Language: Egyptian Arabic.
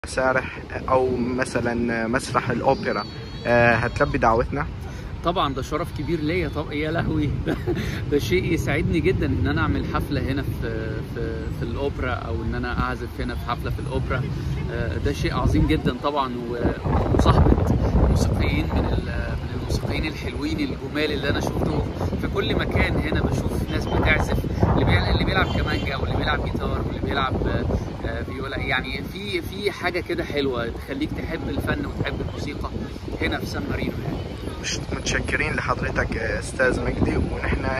مسارح او مثلا مسرح الاوبرا آه، هتلبي دعوتنا طبعا ده شرف كبير ليا طب يا لهوي ده, ده شيء يسعدني جدا ان انا اعمل حفله هنا في في في الاوبرا او ان انا اعزف هنا في حفله في الاوبرا آه، ده شيء عظيم جدا طبعا ومصاحبه موسيقيين من ال- من الموسيقيين الحلوين الجمال اللي انا شفته في كل مكان هنا بشوف ناس بتعزف اللي بيلعب اللي بيلعب كمانجا واللي بيلعب جيتار واللي بيلعب آه، آه، فيولا يعني في في حاجه كده حلوه تخليك تحب الفن وتحب الموسيقى هنا في سان مارينو يعني مش متشكرين لحضرتك آه، استاذ مجدي ونحن